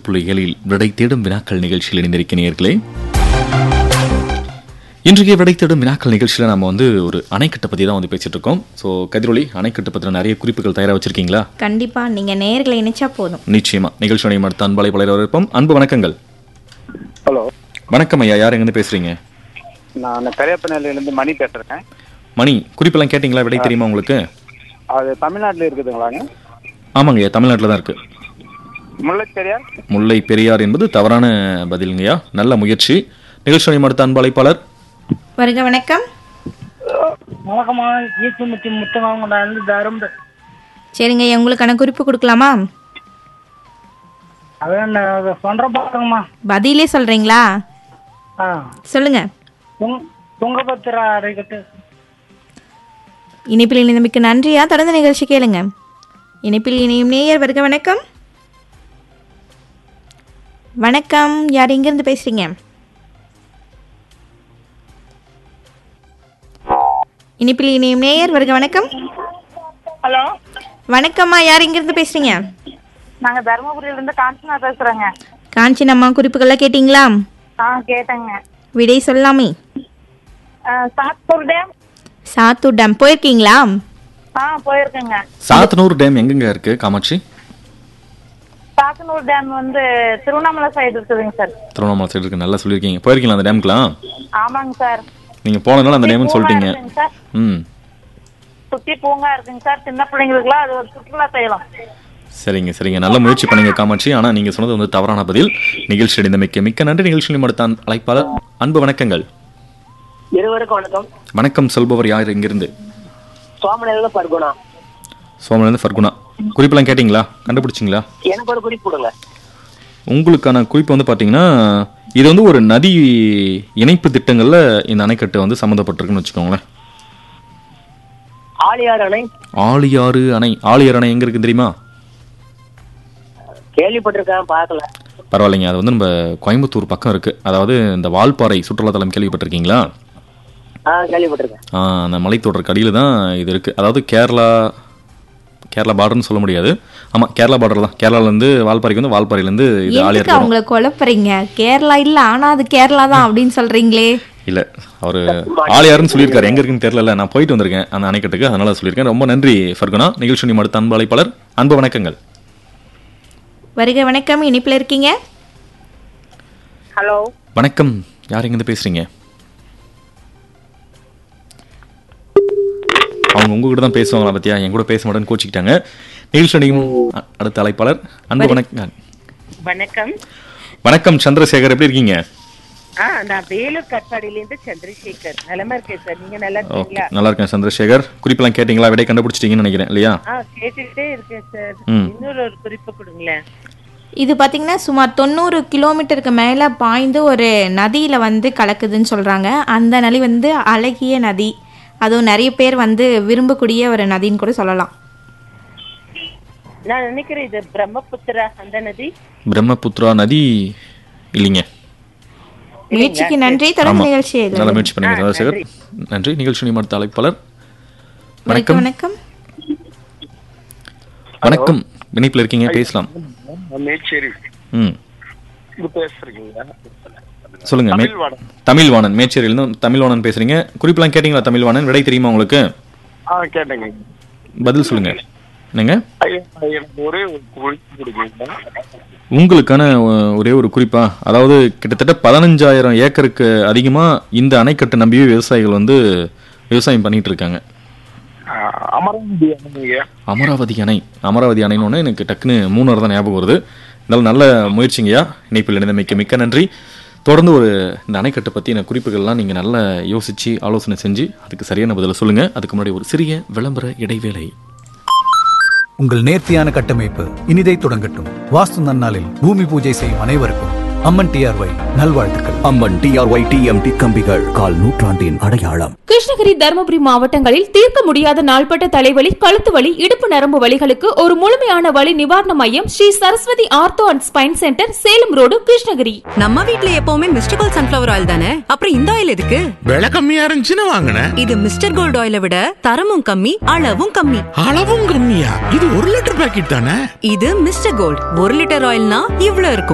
புள்ளி ஏழில் விடை தேடும் வினாக்கள் நிகழ்ச்சியில் இணைந்திருக்க நேயர்களே இன்றைய விடை தேடும் வினாக்கள் நிகழ்ச்சியில் நம்ம வந்து ஒரு அணைக்கட்டை பற்றி தான் வந்து பேசிட்டு இருக்கோம் ஸோ கதிரொலி அணைக்கட்டை பற்றின நிறைய குறிப்புகள் தயாராக வச்சிருக்கீங்களா கண்டிப்பா நீங்க நேர்களை இணைச்சா போதும் நிச்சயமா நிகழ்ச்சியுடைய அடுத்த அன்பலை பலர் வரப்போம் அன்பு வணக்கங்கள் ஹலோ வணக்கம் ஐயா யார் எங்கேருந்து பேசுறீங்க நான் கரியப்பநேரிலேருந்து மணி பேசுகிறேன் மணி குறிப்பெல்லாம் கேட்டிங்களா விடை தெரியுமா உங்களுக்கு அது தமிழ்நாட்டில் இருக்குதுங்களாங்க ஆமாங்க ஐயா தமிழ்நாட்டில் தான் இருக்கு முல்லைப்பெரியார் முல்லை பெரியார் என்பது தவறான பதிலுங்கய்யா நல்ல முயற்சி நிகழ்ச்சியுடைய அடுத்த அன்பு அழைப்பாளர் வருக வணக்கம் வணக்கம்மா ஈசுமத்தி முத்தமாங்கடாந்து தரும்பு சரிங்க ஐயா, உங்களுக்கான குறிப்பு கொடுக்கலாமா அதான் சொல்ற பாருங்கம்மா பதிலே சொல்றீங்களா ஆ சொல்லுங்க துங் துங்கபத்திரா அடைக்கட்டு இணைப்பில் இணைந்தமைக்கு நன்றியா தொடர்ந்து நிகழ்ச்சி கேளுங்க இணைப்பில் இணையும் நேயர் வருக வணக்கம் வணக்கம் யார் எங்கிருந்து பேசுறீங்க இணைப்பில் இணையும் நேயர் வருக வணக்கம் ஹலோ வணக்கம்மா யார் எங்கிருந்து பேசுறீங்க நாங்க தருமபுரியில இருந்து காஞ்சனா பேசுறேங்க காஞ்சினம்மா குறிப்புகள்லாம் கேட்டிங்களா ஆ கேட்டேங்க விடை சொல்லாமே அஹ், சாத்தூர் டேம் சாத்தூர் டேம் போயிருக்கீங்களா ஆ போயிருக்கேங்க சாத்தனூர் டேம் எங்கெங்க இருக்கு காமாட்சி சாத்தனூர் டேம் வந்து திருவண்ணாமலை சைடு இருக்குதுங்க சார் திருவண்ணாமலை சைடு இருக்கு நல்லா சொல்லியிருக்கீங்க போயிருக்கீங்களா அந்த டேம்க்குலாம் ஆமாங்க சார் நீங்க போனதுனால அந்த டேம்னு பூங்கா சொல்லிட்டீங்க இருக்குங்க சார் ம் சுத்தி பூங்கா இருக்குங்க சார் சின்ன பிள்ளைங்களுக்குலாம் அது ஒரு சுற்றுலா செய்யலாம் சரிங்க சரிங்க நல்ல முயற்சி பண்ணீங்க காமாட்சி ஆனா நீங்க சொன்னது வந்து தவறான பதில் நிகழ்ச்சி அடைந்தமைக்கு மிக்க நன்றி நிகழ்ச்சியில் அடுத்த அன்- அழைப்பாளர் அன்பு வணக்கங்கள் இருவருக்கும் வணக்கம் வணக்கம் சொல்பவர் யார் எங்கிருந்து சோமனில பர்குணா சோமலேருந்து ஃபர்குனா குறிப்பெல்லாம் கேட்டிங்களா கண்டுபிடிச்சிங்களா எனக்கு ஒரு குறிப்பு கொடுங்க உங்களுக்கான குறிப்பு வந்து பார்த்தீங்கன்னா இது வந்து ஒரு நதி இணைப்பு திட்டங்கள்ல இந்த அணைக்கட்டு வந்து சம்மந்தப்பட்டிருக்குன்னு வச்சுக்கோங்களேன் ஆழியார் அணை ஆழியாறு அணை ஆழியாறு அணை எங்க இருக்கு தெரியுமா கேள்விப்பட்டிருக்கேன் பார்க்கல பரவாயில்லைங்க அது வந்து நம்ம கோயம்புத்தூர் பக்கம் இருக்கு அதாவது இந்த வால்பாறை சுற்றுலாத்தலம் கேள்விப்பட்டிருக்கீங்களா ஆ கேள்விப்பட்டிருக்கேன் ஆ, அந்த மலைத்தொடருக்கு அடியில் தான் இது இருக்கு அதாவது கேரளா கேரளா பார்டர்னு சொல்ல முடியாது ஆமா கேரளா பார்டர் தான் கேரளாலேருந்து வால்பாறைக்கு வந்து வால்பாறையிலேருந்து இது எதுக்கு ஆழியார் அவங்கள குழப்புறீங்க கேரளா இல்ல ஆனா அது கேரளா தான் அப்படின்னு சொல்றீங்களே இல்ல அவரு ஆழியாருன்னு சொல்லியிருக்காரு எங்க இருக்குன்னு தெரியல நான் போயிட்டு வந்திருக்கேன் அந்த அணைக்கட்டுக்கு அதனால சொல்லியிருக்கேன் ரொம்ப நன்றி ஃபர்குனா நிகழ்ச்சி அடுத்த அன்பு அழைப்பாளர் அன்பு வணக்கங்கள் வருக வணக்கம் இணைப்பில் இருக்கீங்க ஹலோ வணக்கம் யார் எங்கேருந்து பேசுறீங்க அவங்க உங்ககிட்ட தான் பேசுவாங்களா பத்தியா என் கூட பேச மாட்டேன்னு கோச்சிக்கிட்டாங்க நிகழ்ச்சி அணியும் அ- அடுத்த அழைப்பாளர் அன்பு வணக்கம் வணக்கம் வணக்கம் சந்திரசேகர் எப்படி இருக்கீங்க ஆ நான் வேலூர் கட்பாடியிலேருந்து சந்திரசேகர் நிலமா இருக்கேன் சார் நீங்க நல்லா ஓகே இருக்கீங்களா நல்லா இருக்கேன் சந்திரசேகர் குறிப்பெல்லாம் கேட்டிங்களா விடை கண்டுபிடிச்சிட்டீங்கன்னு நினைக்கிறேன் இல்லையா ஆ கேட்டுக்கிட்டே இருக்கேன் சார் ம். இன்னொரு ஒரு குறிப்பு கொடுங்களேன் இது பார்த்தீங்கன்னா சுமார் தொண்ணூறு கிலோமீட்டருக்கு மேலே பாய்ந்து ஒரு நதியில் வந்து கலக்குதுன்னு சொல்கிறாங்க அந்த நதி வந்து அழகிய நதி அதுவும் நிறைய பேர் வந்து விரும்பக்கூடிய ஒரு நதின்னு கூட சொல்லலாம் நான் நினைக்கிறேன் இது பிரம்மபுத்திரா அந்த நதி பிரம்மபுத்திரா நதி இல்லைங்க முயற்சிக்கு நன்றி ஆமா தொடர்ந்து நிகழ்ச்சி நல்ல முயற்சி பண்ணீங்க சந்திரசேகர் நன்றி நிகழ்ச்சி அடுத்த அழைப்பாளர் வணக்கம் வணக்கம் வணக்கம் இணைப்பில் இருக்கீங்க பேசலாம் மேச்சேரி ம் இது பேசுறீங்களா சொல்லுங்க மே- தமிழ்வாணன். தமிழ்வாணன் மேச்சேரியிலிருந்து தமிழ்வாணன் பேசுறீங்க குறிப்பெல்லாம் கேட்டிங்களா தமிழ்வாணன் விடை தெரியுமா உங்களுக்கு ஆ கேட்டேங்க பதில் சொல்லுங்க என்னங்க ஐயா, எனக்கு ஒரே ஒரு குறிப்பு கொடுங்க உங்களுக்கான அஹ், ஒரே ஒரு குறிப்பா அதாவது கிட்டத்தட்ட பதினஞ்சாயிரம் ஏக்கருக்கு அதிகமா இந்த அணைக்கட்டு நம்பியே விவசாயிகள் வந்து விவசாயம் பண்ணிட்டு இருக்காங்க அமராவதி அணைங்க அமராவதி அணை அமராவதி அணைன்னு ஒன்று எனக்கு டக்குன்னு மூணு தான் ஞாபகம் வருது இருந்தாலும் நல்ல முயற்சிங்கய்யா இணைப்பில் இணைந்தமைக்கு மிக்க நன்றி தொடர்ந்து ஒரு இந்த அணைக்கட்டை பற்றின குறிப்புகள்லாம் நீங்கள் நல்லா யோசித்து ஆலோசனை செஞ்சு அதுக்கு சரியான பதிலை சொல்லுங்கள் அதுக்கு முன்னாடி ஒரு சிறிய விளம்பர இடைவேளை உங்கள் நேர்த்தியான கட்டமைப்பு இனிதை தொடங்கட்டும் வாஸ்து நன்னாளில் பூமி பூஜை செய்யும் அனைவருக்கும் அம்மன் டிஆர்ஒய் நல்வாழ்த்துக்கள் அம்மன் டிஆர்ஒய் டிஎம்டி கம்பிகள் கால் நூற்றாண்டின் அடையாளம் கிருஷ்ணகிரி தருமபுரி மாவட்டங்களில் தீர்க்க முடியாத நாள்பட்ட தலைவலி கழுத்து வலி இடுப்பு நரம்பு வலிகளுக்கு ஒரு முழுமையான வலி நிவாரண மையம் Sri Saraswathi ortho and spine centre Salem road Krishnagiri நம்ம வீட்ல எப்பவுமே மிஸ்டர் கோல்ட் சன்ஃபிளவர் ஆயில் தானே அப்புறம் இந்த ஆயில் எதுக்கு விலை கம்மியா இருந்துச்சுன்னு வாங்கினேன் இது மிஸ்டர் கோல்ட் ஆயிலை விட தரமும் கம்மி அளவும் கம்மி அளவும் கம்மியா இது ஒரு லிட்டர் பாக்கெட் தானே இது மிஸ்டர் கோல்ட் ஒரு லிட்டர் ஆயில்னா இவ்ளோ இருக்கும்